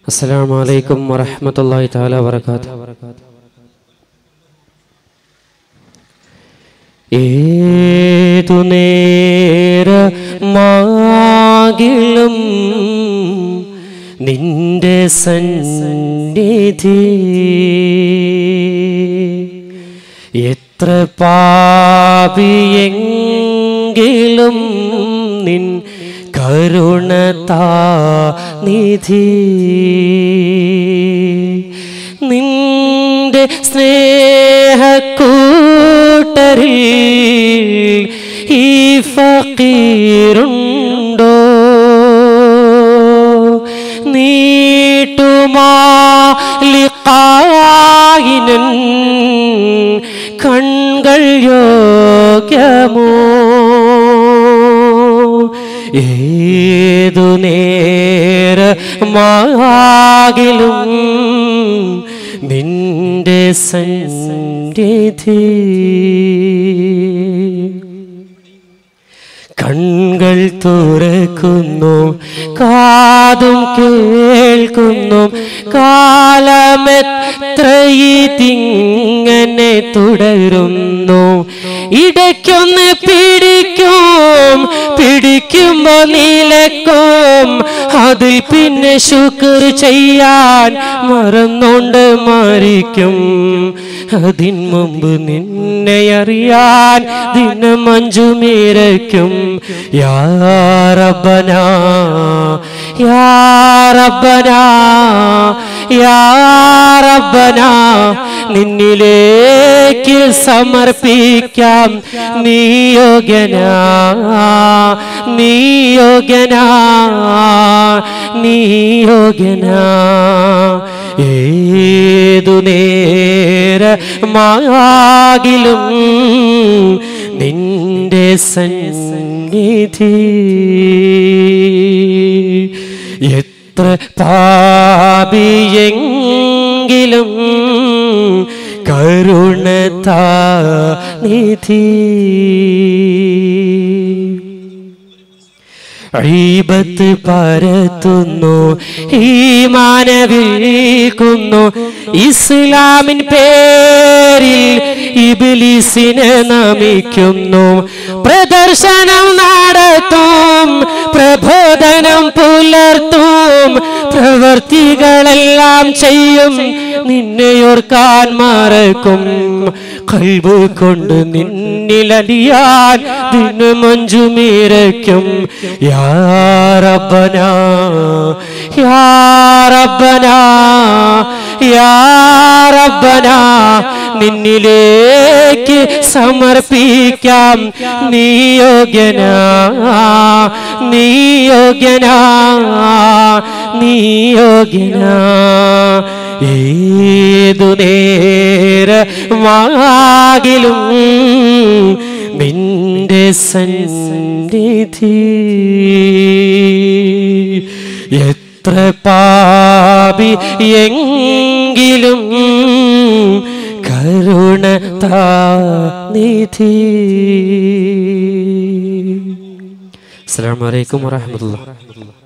السلام عليكم ورحمة الله تعالى وبركاته ഏതു നേരമാകിലും നിന്റെ സന്നിധി എത്ര പാപിയെങ്കിലും നിൻ കരുണതാ നിധി നിന്റെ സ്നേഹക്കൂട്ടരിൽ ഈ ഫക്കീറുണ്ടോ നീട്ടുമാ ലിഖായിനൻ കൺകൾ യോഗ്യമോ ഏതു നേരമാകിലും നിന്റെ സന്നിധി കൺകൾ തുറക്കുന്നു കാതും കേൾക്കുന്നു കാലമെത്രയിതിങ്ങനെ തുടരുന്നു ഇടയ്ക്കൊന്ന് പിടിക്കും പിടിക്കുമ്പോ നിലക്കും അതിൽ പിന്നെ ശുക്ർ ചെയ്യാൻ മറന്നോണ്ട് മരിക്കും അതിൻ മുമ്പ് നിന്നെ അറിയാൻ ദിനം അഞ്ചുമീരയ്ക്കും യാറബന യാറബന യാറബന നിന്നിലേക്ക് സമർപ്പിക്കാം നീയോഗ്യനാ നീയോഗ്യനാ നീയോഗ്യനാ ഏതു നേരമാകിലും നിന്റെ സന്നിധി എത്ര പാപിയെങ്കിലും കരുണതാ നിധി ഈബത്ത് പരത്തുന്നു ഈമാന വിൽക്കുന്നു ഇസ്ലാമിൻ പേരിൽ ഇബിലിസിനെ നമിക്കുന്നു പ്രദർശനം നടത്തും പ്രബോധനം പുലർത്തും പ്രവർത്തികളെല്ലാം ചെയ്യും നിന്നെയോർക്കാൻ മറക്കും കൽവ് കൊണ്ട് നിന്നിലടിയാൻ ദിനമഞ്ചുമീരയ്ക്കും യാറബന യാറബന യാറബന നിന്നിലേക്ക് സമർപ്പിക്കാം നീയോഗ്യനാ നീയോഗ്യനാ നീയോഗ്യനാ ഏതു നേരമാകിലും നിന്റെ സന്നിധി എത്ര പാപി എങ്കിലും കരുണ നിധി അസ്സാം വലൈക്കും വാഹമത്തുള്ള